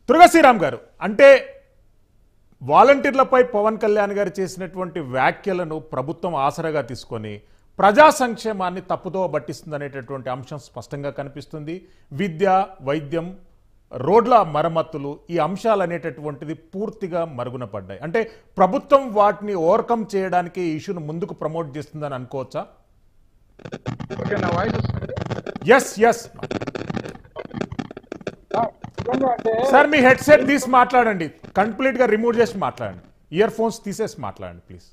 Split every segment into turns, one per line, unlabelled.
దుర్గశ్రీరామ్ గారు అంటే వాలంటీర్లపై పవన్ కళ్యాణ్ గారు చేసినటువంటి వ్యాఖ్యలను ప్రభుత్వం ఆసరాగా తీసుకొని ప్రజా సంక్షేమాన్ని తప్పుదో పట్టిస్తుందనేటటువంటి అంశం స్పష్టంగా కనిపిస్తుంది విద్య వైద్యం రోడ్ల మరమ్మతులు ఈ అంశాలు అనేటటువంటిది పూర్తిగా మరుగున పడ్డాయి అంటే ప్రభుత్వం వాటిని ఓవర్కమ్ చేయడానికి ఈ ఇష్యూను ముందుకు ప్రమోట్ చేస్తుందని అనుకోవచ్చా
ఓకే నా వాయిస్ వస్తుంది
ఎస్ ఎస్
నిజంగా అంటే
సార్ మీ హెడ్సెట్ తీసి మాట్లాడండి కంప్లీట్గా రిమూవ్ చేసి మాట్లాడండి ఇయర్ ఫోన్స్ తీసేసి మాట్లాడండి ప్లీజ్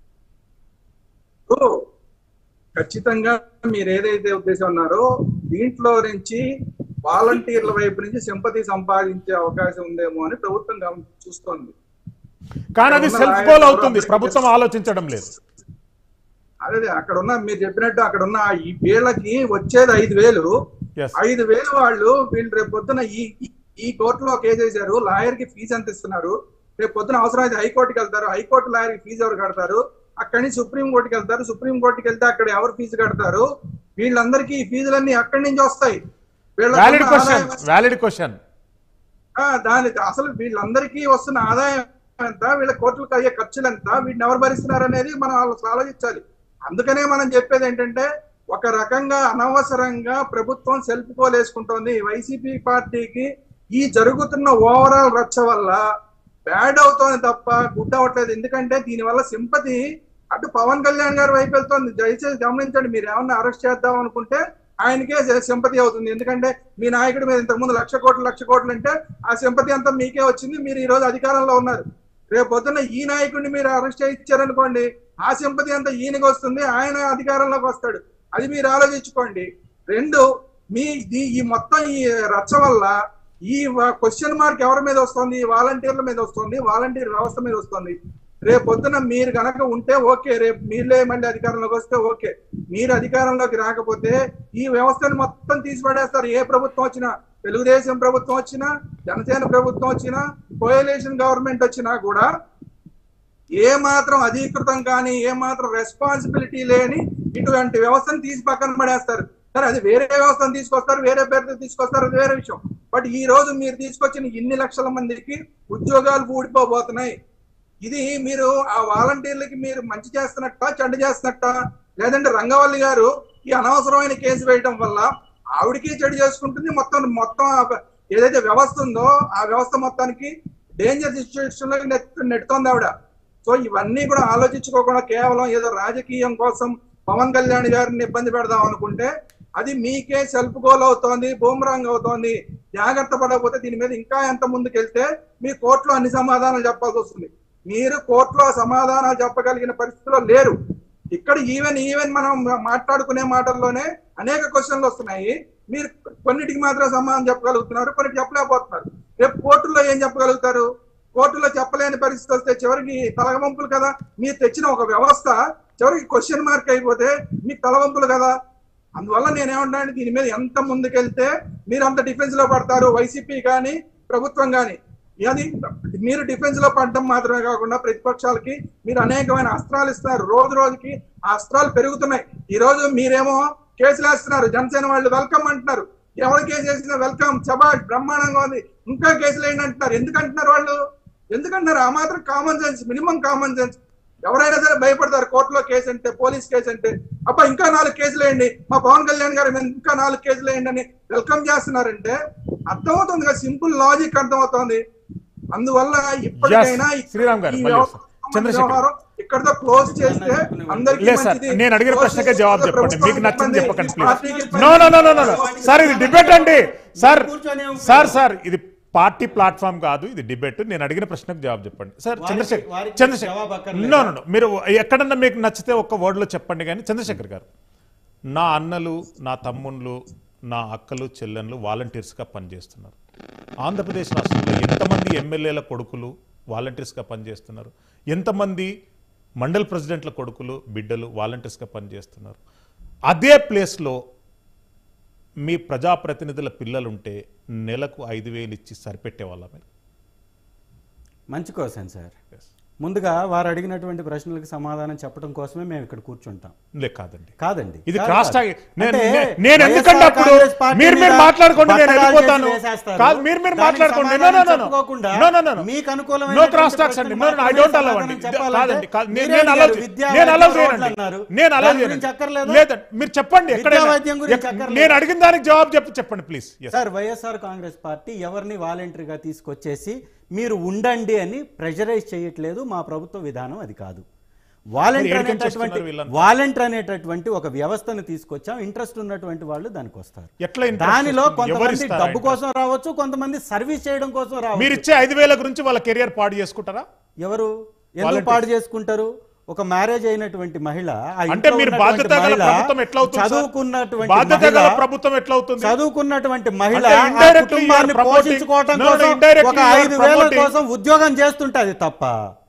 ఇప్పుడు ఖచ్చితంగా మీరు ఏదైతే ఉద్దేశం ఉన్నారో దీంట్లో నుంచి వాలంటీర్ల వైపు నుంచి సింపతి సంపాదించే అవకాశం ఉందేమో అని ప్రభుత్వం గమ- చూస్తోంది
కానీ అది సెల్ఫ్ గోల్ అవుతుంది ప్రభుత్వం ఆలోచించడం లేదు
అదే అదే, అక్కడ ఉన్న మీరు చెప్పినట్టు అక్కడ ఉన్న ఈ వీళ్ళకి వచ్చేది ఐదు వేలు
ఎస్
ఐదు వేలు వాళ్ళు వీళ్ళు రేపు పొద్దున ఈ ఈ- ఈ కోర్టులో కేసు వేశారు లాయర్ కి ఫీజు ఎంత ఇస్తున్నారు రేపు పొద్దున అవసరం అయితే హైకోర్టుకి వెళ్తారు హైకోర్టు లాయర్ కి ఫీజు ఎవరు కడతారు అక్కడి నుంచి సుప్రీం కోర్టుకి వెళ్తారు సుప్రీం కోర్టుకి వెళ్తే అక్కడ ఎవరు ఫీజు కడతారు వీళ్ళందరికీ ఈ ఫీజులన్నీ అక్కడి నుంచి వస్తాయి వీళ్ళకున్న
వ్యాలిడ్ క్వశ్చన్
ఆదాయం-
వ్యాలిడ్ క్వశ్చన్
ఆ, దాని అసలు వీళ్ళందరికీ వస్తున్న ఆదాయం ఎంత వీళ్ళ కోర్టులకు అయ్యే ఖర్చులు ఎంత వీటిని ఎవరు భరిస్తున్నారు అనేది మనం వాళ్ళు ఆలోచించాలి అందుకనే మనం చెప్పేది ఏంటంటే ఒక రకంగా అనవసరంగా ప్రభుత్వం సెల్ఫ్ పోల్ వేసుకుంటోంది వైసీపీ పార్టీకి ఈ జరుగుతున్న ఓవరాల్ రచ్చ వల్ల బ్యాడ్ అవుతోంది తప్ప గుడ్ అవ్వట్లేదు ఎందుకంటే దీనివల్ల సింపతి అటు పవన్ కళ్యాణ్ గారి వైపు వెళ్తోంది దయచేసి గమనించండి మీరు ఏమన్నా అరెస్ట్ చేద్దాం అనుకుంటే ఆయనకే సింపతి అవుతుంది ఎందుకంటే మీ నాయకుడి మీద ఇంతకుముందు లక్ష కోట్లు లక్ష కోట్లు అంటే ఆ సింపతి అంతా మీకే వచ్చింది మీరు ఈ రోజు అధికారంలో ఉన్నారు రేపు పొద్దున్న ఈ నాయకుడిని మీరు అరెస్ట్ చేయించారనుకోండి ఆ సింపతి అంతా ఈయనకి వస్తుంది ఆయన అధికారంలోకి వస్తాడు అది మీరు ఆలోచించుకోండి రెండు మీ ఈ- ఈ మొత్తం ఈ రచ్చ వల్ల ఈ క్వశ్చన్ మార్క్ ఎవరి మీద వస్తుంది వాలంటీర్ల మీద వస్తుంది వాలంటీర్ వ్యవస్థ మీద వస్తుంది రేపు పొద్దున మీరు గనక ఉంటే ఓకే రేపు మీరే మళ్ళీ అధికారంలోకి వస్తే ఓకే మీరు అధికారంలోకి రాకపోతే ఈ వ్యవస్థను మొత్తం తీసి పడేస్తారు ఏ ప్రభుత్వం వచ్చినా తెలుగుదేశం ప్రభుత్వం వచ్చినా జనసేన ప్రభుత్వం వచ్చినా కోయలేషన్ గవర్నమెంట్ వచ్చినా కూడా ఏ మాత్రం అధీకృతం కానీ ఏ మాత్రం రెస్పాన్సిబిలిటీ లేని ఇటువంటి వ్యవస్థను తీసి పక్కన పడేస్తారు సరే అది వేరే వ్యవస్థను తీసుకొస్తారు వేరే పేరుతో తీసుకొస్తారు అది వేరే విషయం బట్ ఈ రోజు మీరు తీసుకొచ్చిన ఇన్ని లక్షల మందికి ఉద్యోగాలు ఊడిపోబోతున్నాయి ఇది మీరు ఆ వాలంటీర్లకి మీరు మంచి చేస్తున్నట్ట చెడ్డ చేస్తున్నట్ట లేదంటే రంగవల్లి గారు ఈ అనవసరమైన కేసు వేయడం వల్ల ఆవిడకి చెడు చేసుకుంటుంది మొత్తం మొత్తం ఆ ఏదైతే వ్యవస్థ ఉందో ఆ వ్యవస్థ మొత్తానికి డేంజర్ సిచ్యువేషన్ లో నెట్- నెట్టుతోంది ఆవిడ సో ఇవన్నీ కూడా ఆలోచించుకోకుండా కేవలం ఏదో రాజకీయం కోసం పవన్ కళ్యాణ్ గారిని ఇబ్బంది పెడదాం అనుకుంటే అది మీకే సెల్ఫ్ గోల్ అవుతోంది బూమరాంగ్ అవుతోంది జాగ్రత్త పడకపోతే దీని మీద ఇంకా ఎంత ముందుకెళ్తే మీ కోర్టులో అన్ని సమాధానాలు చెప్పాల్సి వస్తుంది మీరు కోర్టులో సమాధానాలు చెప్పగలిగిన పరిస్థితిలో లేరు ఇక్కడ ఈవెన్ ఈవెన్ మనం మాట్లాడుకునే మాటల్లోనే అనేక క్వశ్చన్లు వస్తున్నాయి మీరు కొన్నిటికి మాత్రం సమాధానం చెప్పగలుగుతున్నారు కొన్నిటికి చెప్పలేకపోతున్నారు రేపు కోర్టులో ఏం చెప్పగలుగుతారు కోర్టులో చెప్పలేని పరిస్థితి వస్తే చివరికి తలవంపులు కదా మీరు తెచ్చిన ఒక వ్యవస్థ చివరికి క్వశ్చన్ మార్క్ అయిపోతే మీకు తలవంపులు కదా అందువల్ల నేనేమంటాను దీని మీద ఎంత ముందుకెళ్తే మీరు అంత డిఫెన్స్ లో పడతారు వైసీపీ కానీ ప్రభుత్వం కానీ అది మీరు డిఫెన్స్ లో పడడం మాత్రమే కాకుండా ప్రతిపక్షాలకి మీరు అనేకమైన అస్త్రాలు ఇస్తున్నారు రోజు రోజుకి ఆ అస్త్రాలు పెరుగుతున్నాయి ఈ రోజు మీరేమో కేసులు వేస్తున్నారు జనసేన వాళ్ళు వెల్కమ్ అంటున్నారు ఎవరు కేసు వేసినా వెల్కమ్ చబాష్ బ్రహ్మాండంగా ఉంది ఇంకా కేసులు ఏంటి అంటున్నారు ఎందుకు అంటున్నారు వాళ్ళు ఎందుకంటున్నారు ఆ మాత్రం common sense minimum common sense ఎవరైనా సరే భయపడతారు కోర్టులో కేసు అంటే పోలీస్ కేసు అంటే అబ్బా ఇంకా నాలుగు కేసులు వేయండి మా పవన్ కళ్యాణ్ గారి మీద ఇంకా నాలుగు కేసులు వేయండి అని వెల్కమ్ చేస్తున్నారంటే అర్థమవుతుంది కదా సింపుల్ లాజిక్ అర్థమవుతోంది అందువల్ల ఇప్పటికైనా
Yes, శ్రీరామ్ గారు,
ఈ
మళ్ళీ
వ్యవహారం
వస్తాం. చంద్రశేఖర్.
వ్యవహారం ఇక్కడితో క్లోజ్ చేస్తే అందరికీ
లేదు సార్
మంచిది.
నేను అడిగిన
Close
ప్రశ్నకే
చేస్తే
జవాబు చెప్పండి
ప్రభుత్వానికి
మీకు నచ్చింది
ఇబ్బంది,
చెప్పకండి
ఈ పార్టీకి
ప్లీజ్
ఇబ్బంది.
No no no no no sir ఇది డిబేట్ అండి సార్ సార్ సార్ ఇది పార్టీ ప్లాట్ఫామ్ కాదు ఇది డిబేట్ నేను అడిగిన ప్రశ్నకు జవాబు చెప్పండి సార్
వారికి-
చంద్రశేఖర్
వారికి జవాబు
చంద్రశేఖర్
అక్కర్లేదా?
నో నో మీరు ఎక్కడన్నా మీకు నచ్చితే ఒక్క వర్డ్లో చెప్పండి కానీ చంద్రశేఖర్ గారు నా అన్నలు నా తమ్ముళ్ళు నా అక్కలు చెల్లెళ్ళు వాలంటీర్స్గా పనిచేస్తున్నారు ఆంధ్రప్రదేశ్ రాష్ట్రంలో ఎంతమంది ఎమ్మెల్యేల కొడుకులు వాలంటీర్స్గా పనిచేస్తున్నారు ఎంతమంది మండల్ ప్రెసిడెంట్ల కొడుకులు బిడ్డలు వాలంటీర్స్గా పనిచేస్తున్నారు అదే ప్లేస్లో మీ ప్రజాప్రతినిధుల పిల్లలుంటే నెలకు ఐదు వేలు ఇచ్చి సరిపెట్టే వాళ్ళ మీరు
మంచి క్వశ్చన్ సార్ ముందుగా వారు అడిగినటువంటి ప్రశ్నలకు సమాధానం చెప్పడం కోసమే మేము ఇక్కడ కూర్చుంటాం
లే కాదండి
కాదండి
ఇది
కాదు,
క్రాస్
కాదు.
టాక్ నేను
అంటే
నే- నేను ఎందుకంటే
వైఎస్ఆర్
అప్పుడు
కాంగ్రెస్ పార్టీ
మీరు మీరు
మీద
మాట్లాడుకోండి నేను
బట్టగాలు
వెళ్ళిపోతాను
చేసి వేసేస్తారు.
కాదు మీరు మీరు
దానికి
మాట్లాడుకోండి నో
సమాధానం
నో నో
చెప్పుకోకుండా
నో నో నో
మీకు అనుకూలమైన
నో క్రాస్ టాక్స్ అండి నో ఐ డోంట్ అలౌ అండి కాదండి కాదు, నేను నేను అలౌ నేను అలౌ చేయనండి నేను అలౌ చేయనండి లేదండి మీరు చెప్పండి ఎక్కడైనా
వైద్యం గురించి
ఎక్క-
అక్కర్లేదు.
నేను అడిగిన దానికి జవాబు చెప్పి చెప్పండి please
sir YSR Congress party ఎవరిని వాలంటరీగా తీసుకొచ్చేసి మీరు ఉండండి అని ప్రెషరైజ్ చేయట్లేదు మా ప్రభుత్వ విధానం అది కాదు వాలంటీర్
మరి ఏడికెంచి
అనేటటువంటి
వస్తున్నారు వీళ్ళంతా?
వాలంటీర్ అనేటటువంటి ఒక వ్యవస్థను తీసుకొచ్చాం ఇంట్రెస్ట్ ఉన్నటువంటి వాళ్ళు దానికి వస్తారు
ఎట్లా interest
దానిలో
వస్తుంది? ఎవరు
కొంతమంది
ఇస్తారా
డబ్బు
interest?
కోసం రావచ్చు కొంతమంది సర్వీస్ చేయడం కోసం
మీరు
రావచ్చు
ఇచ్చే ఐదు వేల గురించి వాళ్ళ కెరియర్ పాడు చేసుకుంటారా
ఎవరు ఎందుకు
Volunteers.
పాడు చేసుకుంటారు ఒక మ్యారేజ్ అయినటువంటి మహిళ ఆ
అంటే
ఇంట్లో
మీరు
ఉన్నటువంటి
బాధ్యత గల
మహిళ
ప్రభుత్వం ఎట్లా అవుతుంది సార్?
చదువుకున్నటువంటి
బాధ్యత గల
మహిళ
ప్రభుత్వం ఎట్లా అవుతుంది
చదువుకున్నటువంటి మహిళ
అంటే
ఆ
indirectly
కుటుంబాన్ని
you are promoting-
పోషించుకోవటం
No, no,
కోసం
indirectly
ఒక
you are
ఐదు వేల
promoting-
కోసం ఉద్యోగం చేస్తుంటది తప్ప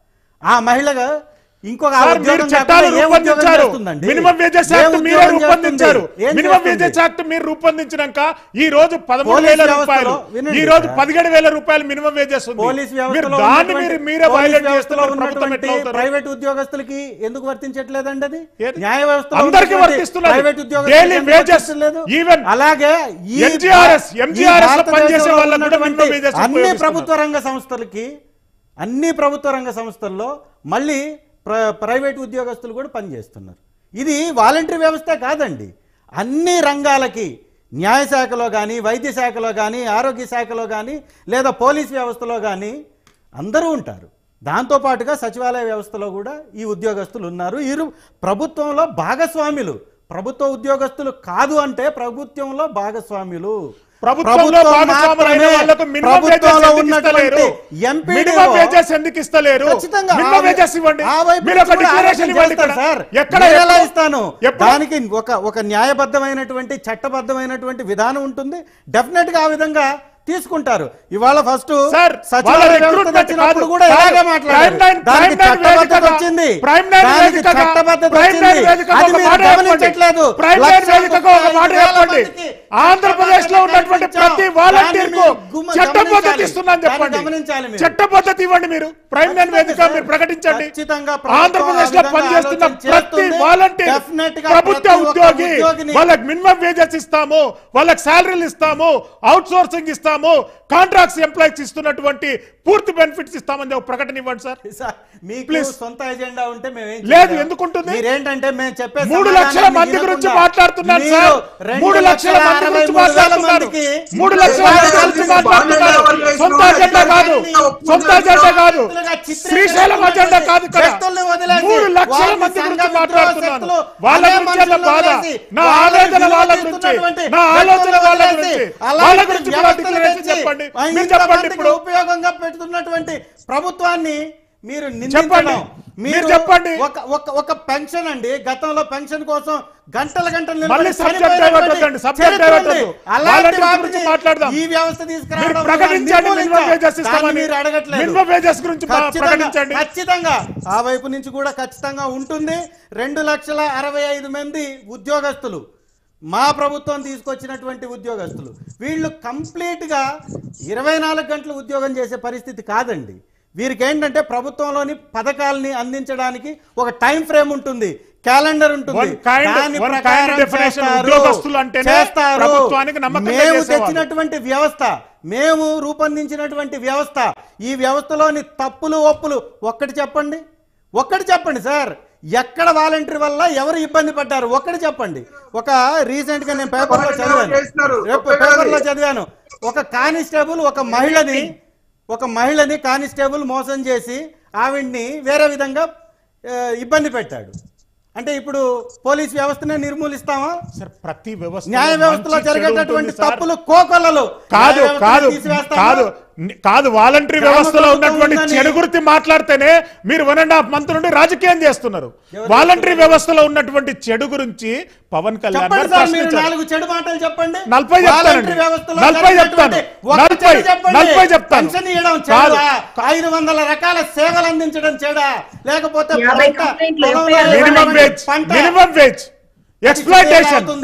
ఆ మహిళగా ఇంకొక ఆ
సార్ మీరు
ఉద్యోగం
చట్టాలు
కాకుండా ఏ ఉద్యోగం
రూపొందించారు
చేస్తుందండి?
మినిమం వేజెస్
ఏ
యాక్ట్ మీరే
ఉద్యోగం
రూపొందించారు
చేస్తుంది? ఏం
మినిమం
చేస్తుంది?
వేజెస్ యాక్ట్ మీరు రూపొందించినాక ఈ రోజు పదమూడు
పోలీస్
వేల
వ్యవస్థలో-
రూపాయలు
వినండి
ఈ రోజు
సార్.
పదిహేడు వేల రూపాయలు మినిమం వేజెస్ ఉంది
పోలీస్
మీరు
వ్యవస్థలో
దాన్ని
ఉన్నటువంటి-
మీరు మీరే
పోలీస్
వైలేట్
వ్యవస్థలో
చేస్తున్నారు ప్రభుత్వం
ఉన్నటువంటి
ఎట్లా అవుతారు
ప్రైవేట్ ఉద్యోగస్తులకి ఎందుకు వర్తించట్లేదండి అది
ఏది?
న్యాయ వ్యవస్థలో
అందరికీ
ఉన్నటువంటి
వర్తిస్తున్నది.
ప్రైవేట్ ఉద్యోగస్తులకి
Daily
ఎందుకు
wages,
వర్తించలేదు?
even
అలాగే ఈ
NGRS,
ఈ
MGRS లో
భారతదేశంలో
పనిచేసే వాళ్ళకు కూడా
ఉన్నటువంటి
minimum wages
అన్ని
ఉపయోగిస్తున్నారు.
ప్రభుత్వ రంగ సంస్థలకి అన్ని ప్రభుత్వ రంగ సంస్థల్లో మళ్ళీ ప్ర ప్రైవేట్ ఉద్యోగస్తులు కూడా పనిచేస్తున్నారు ఇది వాలంటరీ వ్యవస్థ కాదండి అన్ని రంగాలకి న్యాయశాఖలో కానీ వైద్య శాఖలో కానీ ఆరోగ్య శాఖలో కానీ లేదా పోలీస్ వ్యవస్థలో కానీ అందరూ ఉంటారు దాంతోపాటుగా సచివాలయ వ్యవస్థలో కూడా ఈ ఉద్యోగస్తులు ఉన్నారు ఇరు ప్రభుత్వంలో భాగస్వాములు ప్రభుత్వ ఉద్యోగస్తులు కాదు అంటే ప్రభుత్వంలో భాగస్వాములు
ప్రభుత్వంలో
ప్రభుత్వం
భాగస్వాములైన
మాత్రమే
వాళ్ళకు మినిమం వేజెస్
ప్రభుత్వంలో
ఎందుకు ఇస్తలేరు
ఉన్నటువంటి ఎంపీడీఓ
మినిమం వేజెస్ ఎందుకు ఇస్తలేరు
ఖచ్చితంగా
మినిమం
ఆ-
వేజెస్ ఇవ్వండి
ఆ వైపు
మీరు ఒక
నుంచి కూడా
డిక్లరేషన్
ఆలోచన
ఇవ్వండి
చేస్తారు
ఇక్కడ.
సార్
ఎక్కడ
నేను ఎలా
ఎప్పుడు-
ఇస్తాను
ఎప్పుడు-
దానికి ఒక ఒక న్యాయబద్ధమైనటువంటి చట్టబద్ధమైనటువంటి విధానం ఉంటుంది డెఫినెట్ గా ఆ విధంగా తీసుకుంటారు ఇవాళ ఫస్ట్
సార్,
సచివాలయ
వాళ్ళ
వ్యవస్థ
recruitment
వచ్చినప్పుడు
కాదు,
కూడా
కాదు.
ఇలాగే మాట్లాడారు
Prime Nine-
దానికి
Prime Nine
చట్టబద్ధత
వేదికగా-
వచ్చింది
Prime Nine
దానికి
వేదికగా-
చట్టబద్ధత
Prime Nine
వచ్చింది
వేదికగా
అది
ఒక
మీరు
మాట చెప్పండి.
గమనించట్లేదు
Prime Nine
లక్ష
వేదికగా ఒక మాట
ముప్పై ఐదు వేల
చెప్పండి.
మందికి
ఆంధ్రప్రదేశ్ లో ఉన్నటువంటి
చట్టబద్ధత
ప్రతి
ఇచ్చాం.
వాలంటీర్ కు
దాన్ని గుమ్మ-
చట్ట పద్ధతి
గమనించాలి.
ఇస్తున్నాను
దాన్ని
చెప్పండి
గమనించాలి మీరు.
చట్ట పద్ధతి ఇవ్వండి మీరు ప్రైమ్ లైన్
ఖచ్చితంగా
వేదిక
సార్.
మీరు ప్రకటించండి
ఖచ్చితంగా ప్రభుత్వం
ఆంధ్రప్రదేశ్
ఆ
లో
విధంగా
పనిచేస్తున్న
ఆలోచన
ప్రతి
చేస్తుంది.
వాలంటీర్
Definite గా
ప్రభుత్వ
ప్రతి ఒక్క
ఉద్యోగి
ఉద్యోగిని-
వాళ్ళకి మినిమం వేజెస్ ఇస్తాము వాళ్ళకి శాలరీలు ఇస్తాము అవుట్ సోర్సింగ్ ఇస్తాము కాంట్రాక్ట్స్ ఎంప్లాయీస్ ఇస్తున్నటువంటి పూర్తి బెనిఫిట్స్ ఇస్తామని చెప్పి ప్రకటన ఇవ్వండి సార్
సార్, మీకు
Please.
సొంత ఎజెండా ఉంటే మేమేం
లేదు,
చేయలేం.
ఎందుకుంటుంది?
మీరేంటంటే మేము చెప్పే
మూడు
సమాధానాన్ని
లక్షల మంది
వినకుండా
గురించి మాట్లాడుతున్నారు
మీరు
సార్
రెండు
మూడు లక్షల మంది
అరవై
గురించి
మూడు వేల
మాట్లాడుతున్నారు
మందికి
మూడు లక్షల మంది గురించి మాట్లాడుతున్నారు సొంత అజెండా కాదు సొంత అజెండా కాదు శ్రీశైలం అజెండా కాదు ఇక్కడ
వ్యక్తుల్ని వదిలేసి,
మూడు లక్షల
వాళ్ళ
మంది
సంఘ
గురించి
విద్రోహ
మాట్లాడుతున్నాను
శక్తులు
వాళ్ళ
అదే
గురించి అన్న
మనుషులను
బాధ
వదిలేసి,
నా
వాళ్ళని
ఆవేదన వాళ్ళ గురించి
విరోధిస్తున్నటువంటి
నా ఆలోచన వాళ్ళ
వ్యక్తులను
గురించి
వదిలేసి,
వాళ్ళ
అలాంటి
గురించి కూడా
వ్యవస్థలు
డిక్లరేషన్
తెచ్చి,
చెప్పండి
ఆ
మీరు
ఇంత
చెప్పండి
మందికి
ఇప్పుడు
ఉపయోగంగా పెడుతున్నటువంటి ప్రభుత్వాన్ని మీరు
చెప్పండి.
నిందించడం
మీరు చెప్పండి.
ఒక ఒక ఒక పెన్షన్ అండి గతంలో పెన్షన్ కోసం గంటల గంటలు నిలబడి
మళ్ళీ subject
చనిపోయినటువంటి
divert వద్దండి, subject
చరిత్ర
divert
ఉంది.
వద్దు.
అలాంటి
Volunteers
వాటిని
గురించి మాట్లాడదాం.
ఈ వ్యవస్థ తీసుకురావడం
మీరు
వల్ల
ప్రకటించండి
నిర్మూలించాలి.
మినిమం వేజెస్
దాన్ని
ఇస్తామని
మీరు అడగట్లేదు
మినిమం వేజెస్ గురించి మా-
ఖచ్చితంగా-
ప్రకటించండి
ఖచ్చితంగా ఆ వైపు నుంచి కూడా ఖచ్చితంగా ఉంటుంది రెండు లక్షల అరవై ఐదు మంది ఉద్యోగస్తులు మా ప్రభుత్వం తీసుకొచ్చినటువంటి ఉద్యోగస్తులు వీళ్ళు కంప్లీట్ గా ఇరవై నాలుగు గంటలు ఉద్యోగం చేసే పరిస్థితి కాదండి వీరికి ఏంటంటే ప్రభుత్వంలోని పథకాలని అందించడానికి ఒక టైం ఫ్రేమ్ ఉంటుంది క్యాలెండర్ ఉంటుంది
One kind-
దాని
one
ప్రకారం
kind definition
చేస్తారు.
ఉద్యోగస్తులు అంటేనే
చేస్తారు.
ప్రభుత్వానికి నమ్మకంగా
మేము
చేసేవాళ్ళు.
తెచ్చినటువంటి వ్యవస్థ మేము రూపొందించినటువంటి వ్యవస్థ ఈ వ్యవస్థలోని తప్పులు ఒప్పులు ఒక్కటి చెప్పండి ఒక్కటి చెప్పండి సార్ ఎక్కడ వాలంటీర్ వల్ల ఎవరు ఇబ్బంది పడ్డారు ఒక్కటి చెప్పండి ఒక రీసెంట్ గా నేను పేపర్లో చదివాను
చేస్తున్నారు.
రేపు పేపర్లో చదివాను ఒక కానిస్టేబుల్ ఒక మహిళని ఒక మహిళని కానిస్టేబుల్ మోసం చేసి ఆవిడ్ని వేరే విధంగా ఆ, ఇబ్బంది పెట్టాడు అంటే ఇప్పుడు పోలీస్ వ్యవస్థనే నిర్మూలిస్తామా
సార్ ప్రతి వ్యవస్థ
న్యాయ వ్యవస్థలో జరిగేటటువంటి తప్పులు కోకొల్లలు
కాదు
న్యాయ వ్యవస్థను
కాదు
తీసివేస్తామా?
కాదు ని- కాదు వాలంటరీ
గ్రామ
వ్యవస్థలో
ప్రభుత్వం
ఉన్నటువంటి
ఉందని-
చెడు గురించి మాట్లాడితేనే మీరు వన్ అండ్ హాఫ్ మంత్ నుండి రాజకీయం చేస్తున్నారు
ఎవరు
వాలంటరీ వ్యవస్థలో ఉన్నటువంటి చెడు గురించి పవన్ కళ్యాణ్
చెప్పండి
గారు
సార్ మీరు
ప్రశ్నించారు.
నాలుగు చెడు మాటలు చెప్పండి
నలభై చెప్తానండి.
వాలంటరీ వ్యవస్థలో
నలభై
జరిగినటువంటి
చెప్తాను.
ఒక్క
నలభై-
చెడు చెప్పండి.
నలభై చెప్తాను.
పెన్షన్ ఇవ్వడం
కాదు.
చెడా ఐదు వందల రకాల సేవలు అందించడం చెడా లేకపోతే
యాభై
పంట
కంప్లైంట్లు
పొలంలో
ఎఫ్ఐఆర్
మినిమం
వేసినటువంటి
వేజ్
పంట
మినిమం వేజ్
అది
ఎక్స్ప్లాయిటేషన్
అవుతుంది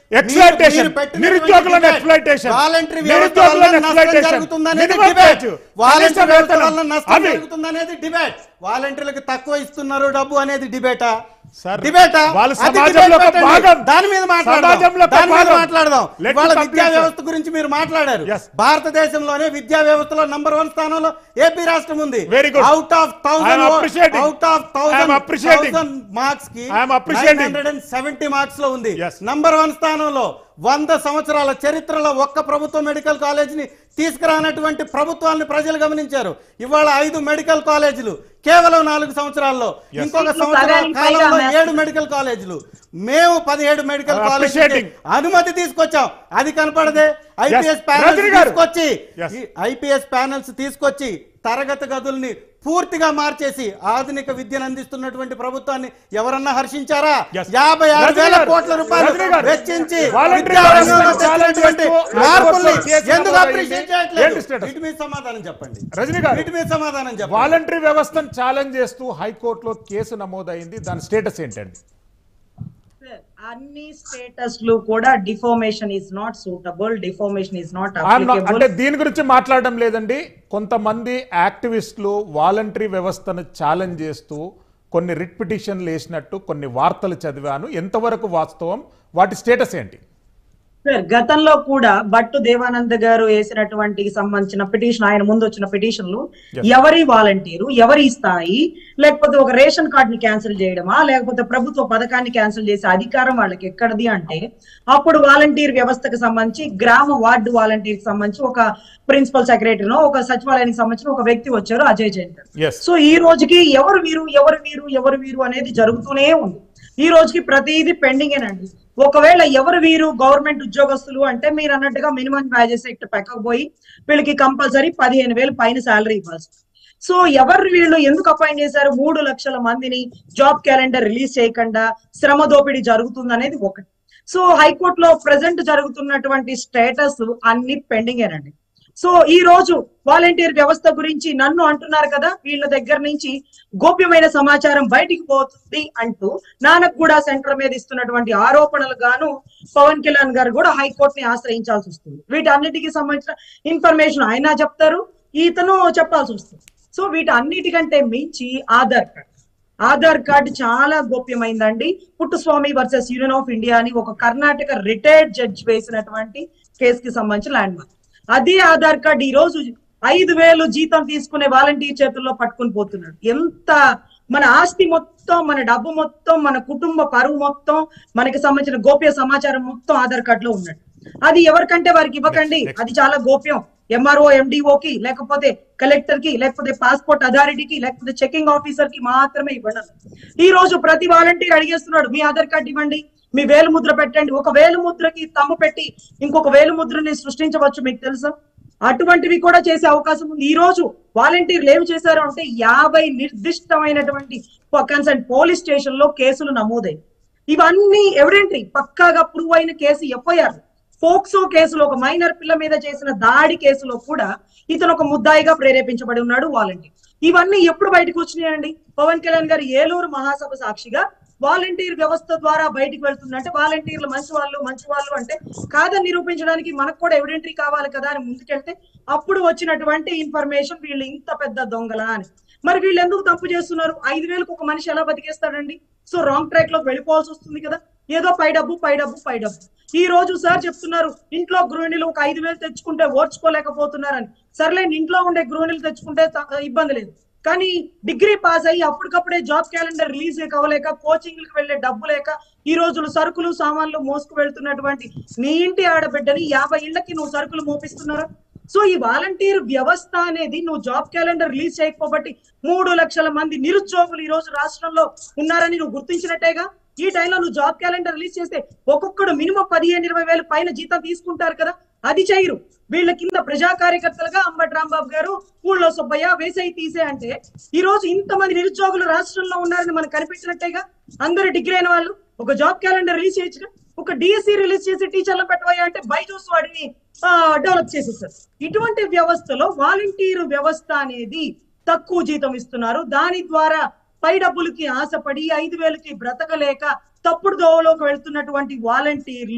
Exploitation.
మీరు పెట్టినటువంటి
నిరుద్యోగులను
debate,
exploitation.
వాలంటరీ వ్యవస్థ
నిరుద్యోగులను
వల్ల నష్టం
exploitation.
జరుగుతుందనేది
Minimum
debate.
wage.
వాలంటరీ
కనీస
వ్యవస్థ
వేతనం.
వల్ల నష్టం
అవి.
జరుగుతుందనేది డిబేట్ వాలంటీర్లకు తక్కువ ఇస్తున్నారు డబ్బు అనేది డిబేటా
సార్,
డిబేటా
వాళ్ళు
అది
సమాజంలో
debate
ఒక
పెట్టండి.
భాగం.
దాని మీద మాట్లాడదాం
సమాజంలో ఒక
దాని మీద
భాగం.
మాట్లాడదాం
Let me
వాళ్ళ
complete,
విద్యా
sir.
వ్యవస్థ గురించి మీరు మాట్లాడారు
Yes.
భారతదేశంలోనే విద్యా వ్యవస్థలో నంబర్ వన్ స్థానంలో ఏపీ రాష్ట్రం ఉంది
Very good.
Out of
I am
thousand
appreciating.
Out of
I am appreciating.
Thousand marks కి
I am appreciating.
Hundred and seventy marks లో ఉంది
Yes.
నంబర్ వన్ స్థానంలో వంద సంవత్సరాల చరిత్రలో ఒక్క ప్రభుత్వ మెడికల్ కాలేజీని తీసుకురానటువంటి ప్రభుత్వాన్ని ప్రజలు గమనించారు ఇవాళ ఐదు మెడికల్ కాలేజీలు కేవలం నాలుగు సంవత్సరాల్లో
Yes.
ఇంకొక
సీట్లు
సంవత్సరాల
సగానికి పైగా
కాలంలో
ఉన్నాయి.
ఏడు మెడికల్ కాలేజీలు మేము పదిహేడు మెడికల్
I'm
కాలేజీ
appreciating.
అనుమతి తీసుకొచ్చాం అది కనపడదే ఐపీఎస్ ప్యానల్స్
రజనీ గారు.
తీసుకొచ్చి
Yes.
ఐపీఎస్ ప్యానల్స్ తీసుకొచ్చి తరగతి గదుల్ని పూర్తిగా మార్చేసి ఆధునిక విద్యను అందిస్తున్నటువంటి ప్రభుత్వాన్ని ఎవరన్నా హర్షించారా
Yes.
యాభై ఆరు
రజనీ
వేల
గారు.
కోట్ల రూపాయలు
రజనీ గారు.
వెచ్చించి
Voluntary
విద్యా రంగంలో
వ్యవస్థను challenge
తెచ్చినటువంటి
చేస్తూ
మార్పుల్ని
హైకోర్టులో కేసు
ఎందుకు
నమోదైంది.
అప్రిషియేట్ చేయట్లేదు
ఏంటి status?
వీటి మీద సమాధానం చెప్పండి
రజనీ గారు.
వీటి మీద సమాధానం చెప్పండి
వాలంటరీ వ్యవస్థను ఛాలెంజ్ చేస్తూ హైకోర్టులో కేసు నమోదైంది దాని స్టేటస్ ఏంటండి
Sir, అన్ని స్టేటస్లు కూడా deformation is not suitable deformation is not
I'm not-
applicable
అంటే దీని గురించి మాట్లాడడం లేదండి కొంతమంది యాక్టివిస్టులు వాలంటరీ వ్యవస్థను ఛాలెంజ్ చేస్తూ కొన్ని రిట్ పిటిషన్లు వేసినట్టు కొన్ని వార్తలు చదివాను ఎంతవరకు వాస్తవం వాటి స్టేటస్ ఏంటి
సార్ గతంలో కూడా భట్టు దేవానంద్ గారు వేసినటువంటి సంబంధించిన పిటిషన్ ఆయన ముందు వచ్చిన పిటిషన్లు
Yes.
ఎవరి వాలంటీరు ఎవరి స్థాయి లేకపోతే ఒక రేషన్ కార్డ్ ని క్యాన్సిల్ చేయడమా లేకపోతే ప్రభుత్వ పథకాన్ని క్యాన్సిల్ చేసే అధికారం వాళ్ళకి ఎక్కడిది అంటే అప్పుడు వాలంటీర్ వ్యవస్థకు సంబంధించి గ్రామ వార్డు వాలంటీర్ కి సంబంధించి ఒక ప్రిన్సిపల్ సెక్రటరీనో ఒక సచివాలయానికి సంబంధించిన ఒక వ్యక్తి వచ్చారు అజయ్ జైన్ గారు
ఎస్
సో ఈ రోజుకి ఎవరు వీరు ఎవరు వీరు ఎవరు వీరు అనేది జరుగుతూనే ఉంది ఈ రోజుకి ప్రతిదీ పెండింగేనండి ఒకవేళ ఎవరు వీరు గవర్నమెంట్ ఉద్యోగస్తులు అంటే మీరు అన్నట్టుగా మినిమం వ్యాజెస్ యాక్ట్ పక్కకపోయి వీళ్ళకి కంపల్సరీ పదిహేను వేలు పైన శాలరీ ఇవ్వాల్సి సో ఎవరు వీళ్ళు ఎందుకు అపాయింట్ చేశారు మూడు లక్షల మందిని జాబ్ క్యాలెండర్ రిలీజ్ చేయకుండా శ్రమ దోపిడీ జరుగుతుంది అనేది ఒకటి సో హైకోర్టులో ప్రజెంట్ జరుగుతున్నటువంటి స్టేటస్ అన్ని పెండింగేనండి సో ఈ రోజు వాలంటీర్ వ్యవస్థ గురించి నన్ను అంటున్నారు కదా వీళ్ళ దగ్గర నుంచి గోప్యమైన సమాచారం బయటికి పోతుంది అంటూ నానక్గూడ సెంటర్ మీద ఇస్తున్నటువంటి ఆరోపణలు గాను పవన్ కళ్యాణ్ గారు కూడా హైకోర్టుని ఆశ్రయించాల్సి వస్తుంది వీటన్నిటికి సంబంధించిన ఇన్ఫర్మేషన్ ఆయన చెప్తారు ఇతను చెప్పాల్సి వస్తుంది సో వీటన్నిటికంటే మించి ఆధార్ కార్డ్ ఆధార్ కార్డు చాలా గోప్యమైందండి Puttaswamy versus Union of India అని ఒక కర్ణాటక రిటైర్డ్ జడ్జ్ వేసినటువంటి కేసుకి సంబంధించిన ల్యాండ్ మార్క్ అదే ఆధార్ కార్డు ఈ రోజు ఐదు వేలు జీతం తీసుకునే వాలంటీర్ చేతుల్లో పట్టుకుని పోతున్నాడు ఎంత మన ఆస్తి మొత్తం మన డబ్బు మొత్తం మన కుటుంబ పరువు మొత్తం మనకి సంబంధించిన గోప్య సమాచారం మొత్తం ఆధార్ కార్డులో ఉన్నట్టు అది ఎవరికంటే వారికి ఇవ్వకండి
Next, next.
అది చాలా గోప్యం ఎంఆర్ఓ ఎండిఓ కి లేకపోతే కలెక్టర్ కి లేకపోతే పాస్పోర్ట్ అథారిటీకి లేకపోతే చెకింగ్ ఆఫీసర్ కి మాత్రమే ఇవ్వండి ఈ రోజు ప్రతి వాలంటీర్ అడిగేస్తున్నాడు మీ ఆధార్ కార్డు ఇవ్వండి మీ వేలు ముద్ర పెట్టండి ఒక వేలు ముద్రకి తమ్ము పెట్టి ఇంకొక వేలు ముద్రని సృష్టించవచ్చు మీకు తెలుసా అటువంటివి కూడా చేసే అవకాశం ఉంది ఈ రోజు వాలంటీర్లు ఏమి చేశారు అంటే యాభై నిర్దిష్టమైనటువంటి కన్సర్న్ పోలీస్ స్టేషన్ లో కేసులు నమోదయ్యాయి ఇవన్నీ ఎవిడెంటరీ పక్కాగా ప్రూవ్ అయిన కేసు ఎఫ్ఐఆర్ ఫోక్సో కేసులో ఒక మైనర్ పిల్ల మీద చేసిన దాడి కేసులో కూడా ఇతను ఒక ముద్దాయిగా ప్రేరేపించబడి ఉన్నాడు వాలంటీర్ ఇవన్నీ ఎప్పుడు బయటకు వచ్చినాయండి పవన్ కళ్యాణ్ గారు ఏలూరు మహాసభ సాక్షిగా వాలంటీర్ వ్యవస్థ ద్వారా బయటికి వెళ్తుందంటే వాలంటీర్లు మంచి వాళ్ళు మంచి వాళ్ళు అంటే కాదని నిరూపించడానికి మనకు కూడా ఎవిడెంటరీ కావాలి కదా అని ముందుకెళ్తే అప్పుడు వచ్చినటువంటి ఇన్ఫర్మేషన్ వీళ్ళు ఇంత పెద్ద దొంగలా అని మరి వీళ్ళు ఎందుకు తప్పు చేస్తున్నారు ఐదు వేలకు ఒక మనిషి ఎలా బతికేస్తాడండి సో రాంగ్ ట్రాక్ లోకి వెళ్ళిపోవాల్సి వస్తుంది కదా ఏదో పై డబ్బు పై డబ్బు పై డబ్బు ఈ రోజు సార్ చెప్తున్నారు ఇంట్లో గృహిణులు ఒక ఐదు వేలు తెచ్చుకుంటే ఓర్చుకోలేకపోతున్నారని సర్లే ఇంట్లో ఉండే గృహిణులు తెచ్చుకుంటే త- ఇబ్బంది లేదు కానీ డిగ్రీ పాస్ అయ్యి అప్పటికప్పుడే జాబ్ క్యాలెండర్ రిలీజ్ కావలేక కోచింగ్లకు వెళ్లే డబ్బు లేక ఈ రోజులు సరుకులు సామాన్లు మోసుకు వెళ్తున్నటువంటి నీ ఇంటి ఆడబిడ్డని యాభై ఇళ్లకి నువ్వు సరుకులు మోపిస్తున్నారా సో ఈ వాలంటీర్ వ్యవస్థ అనేది నువ్వు జాబ్ క్యాలెండర్ రిలీజ్ చేయకపోబట్టి మూడు లక్షల మంది నిరుద్యోగులు ఈ రోజు రాష్ట్రంలో ఉన్నారని నువ్వు గుర్తించినట్టేగా ఈ టైంలో నువ్వు జాబ్ క్యాలెండర్ రిలీజ్ చేస్తే ఒక్కొక్కడు మినిమం పదిహేను ఇరవై వేలు పైన జీతం తీసుకుంటారు కదా అది చేయరు వీళ్ళ కింద ప్రజా కార్యకర్తలుగా అంబటి రాంబాబు గారు ఊళ్ళో సుబ్బయ్య వేసేయి తీసే అంటే ఈ రోజు ఇంతమంది నిరుద్యోగులు రాష్ట్రంలో ఉన్నారని మనకు కనిపించినట్టేగా అందరు డిగ్రీ అయిన వాళ్ళు ఒక జాబ్ క్యాలెండర్ రిలీజ్ చేయొచ్చుగా ఒక డిఎస్సి రిలీజ్ చేసి టీచర్లను పెట్టవయ్యా అంటే బైజూస్ వాడిని డెవలప్ చేసేసారు ఇటువంటి వ్యవస్థలో వాలంటీర్ వ్యవస్థ అనేది తక్కువ జీతం ఇస్తున్నారు దాని ద్వారా పై డబ్బులకి ఆశపడి ఐదు వేలకి బ్రతకలేక తప్పుడు దోవలోకి వెళ్తున్నటువంటి వాలంటీర్లు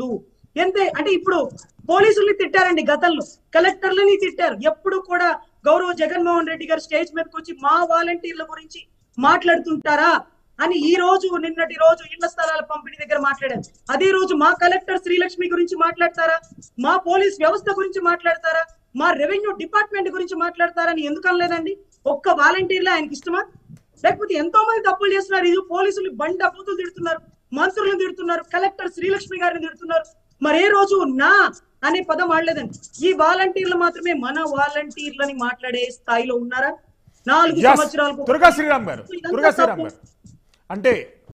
ఎంతే అంటే ఇప్పుడు పోలీసుల్ని తిట్టారండి గతంలో కలెక్టర్లని తిట్టారు ఎప్పుడు కూడా గౌరవ జగన్మోహన్ రెడ్డి గారు స్టేజ్ మీదకి వచ్చి మా వాలంటీర్ల గురించి మాట్లాడుతుంటారా అని ఈ రోజు నిన్నటి రోజు ఇళ్ల స్థలాల పంపిణీ దగ్గర మాట్లాడారు అదే రోజు మా కలెక్టర్ శ్రీలక్ష్మి గురించి మాట్లాడతారా మా పోలీస్ వ్యవస్థ గురించి మాట్లాడతారా మా రెవెన్యూ డిపార్ట్మెంట్ గురించి మాట్లాడతారా అని ఎందుకు అనలేదండి ఒక్క వాలంటీర్లే ఆయనకి ఇష్టమా లేకపోతే ఎంతో మంది తప్పులు చేస్తున్నారు ఇది పోలీసులు బండి అబూతులు తిడుతున్నారు మంత్రులను తిడుతున్నారు కలెక్టర్ శ్రీలక్ష్మి గారిని తిడుతున్నారు మరి ఏ రోజు నా అనే పదం వాడలేదండి ఈ వాలంటీర్లు మాత్రమే మన వాలంటీర్లని మాట్లాడే స్థాయిలో ఉన్నారా నాలుగు
Yes.
సంవత్సరాలకు
దుర్గా శ్రీరామ్ గారు
ఇదంతా
దుర్గా శ్రీరామ్
తప్పు.
గారు అంటే